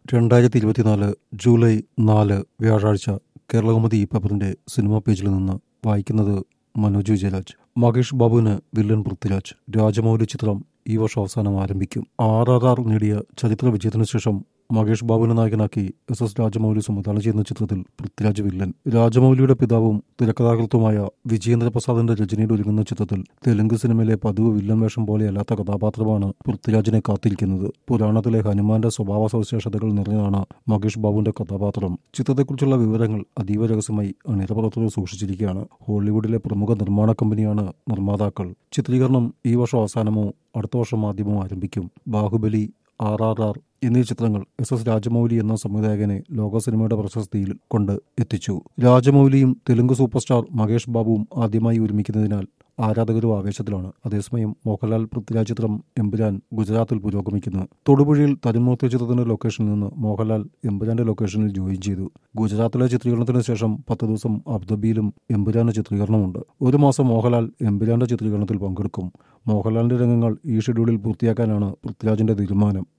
രണ്ടായിരത്തി ഇരുപത്തിനാല് ജൂലൈ നാല് വ്യാഴാഴ്ച കേരളകൗമുദി ഈ പേപ്പറിന്റെ സിനിമാ പേജിൽ നിന്ന് വായിക്കുന്നത് മനോജ് വിജയരാജ് മഹേഷ് ബാബുവിന് വില്ലൻ പൃഥ്വിരാജ് രാജമൗലി ചിത്രം ഈ വർഷം അവസാനം ആരംഭിക്കും ആർ ആർ ആർ നേടിയ ചരിത്ര വിജയത്തിനു ശേഷം മഹേഷ് ബാബുവിനെ നായകനാക്കി എസ് എസ് രാജമൗലി സംവിധാനം ചെയ്യുന്ന ചിത്രത്തിൽ പൃഥ്വിരാജ് വില്ലൻ രാജമൗലിയുടെ പിതാവും തിരക്കഥാകൃത്തുമായ വിജയേന്ദ്ര പ്രസാദിന്റെ രചനയിൽ ഒരുങ്ങുന്ന ചിത്രത്തിൽ തെലുങ്ക് സിനിമയിലെ പതിവ് വില്ലൻ വേഷം പോലെയല്ലാത്ത കഥാപാത്രമാണ് പൃഥ്വിരാജിനെ കാത്തിരിക്കുന്നത് പുരാണത്തിലെ ഹനുമാന്റെ സ്വഭാവ സവിശേഷതകൾ നിറഞ്ഞതാണ് മഹേഷ് ബാബുവിന്റെ കഥാപാത്രം ചിത്രത്തെക്കുറിച്ചുള്ള വിവരങ്ങൾ അതീവ രഹസ്യമായി അണിയറപ്പുറത്തുകൾ സൂക്ഷിച്ചിരിക്കുകയാണ് ഹോളിവുഡിലെ പ്രമുഖ നിർമ്മാണ കമ്പനിയാണ് നിർമ്മാതാക്കൾ ചിത്രീകരണം ഈ വർഷം അവസാനമോ അടുത്ത വർഷം ആദ്യമോ ആരംഭിക്കും ബാഹുബലി ആർ ആർ ആർ എന്നീ ചിത്രങ്ങൾ എസ് എസ് രാജമൗലി എന്ന സംവിധായകനെ ലോക സിനിമയുടെ പ്രശസ്തിയിൽ കൊണ്ട് എത്തിച്ചു രാജമൗലിയും തെലുങ്ക് സൂപ്പർ സ്റ്റാർ മഹേഷ് ബാബുവും ആദ്യമായി ഒരുമിക്കുന്നതിനാൽ ആരാധകരും ആവേശത്തിലാണ് അതേസമയം മോഹൻലാൽ പൃഥ്വിരാജ് ചിത്രം എമ്പുരാൻ ഗുജറാത്തിൽ പുരോഗമിക്കുന്നു തൊടുപുഴയിൽ തരുമൂർത്തി ചിത്രത്തിന്റെ ലൊക്കേഷനിൽ നിന്ന് മോഹൻലാൽ എമ്പുരാന്റെ ലൊക്കേഷനിൽ ജോയിൻ ചെയ്തു ഗുജറാത്തിലെ ചിത്രീകരണത്തിന് ശേഷം പത്ത് ദിവസം അബുദാബിയിലും എമ്പുരാന്റെ ചിത്രീകരണമുണ്ട് ഒരു മാസം മോഹൻലാൽ എമ്പുരാന്റെ ചിത്രീകരണത്തിൽ പങ്കെടുക്കും മോഹൻലാലിന്റെ രംഗങ്ങൾ ഈ ഷെഡ്യൂളിൽ പൂർത്തിയാക്കാനാണ് പൃഥ്വിരാജിന്റെ തീരുമാനം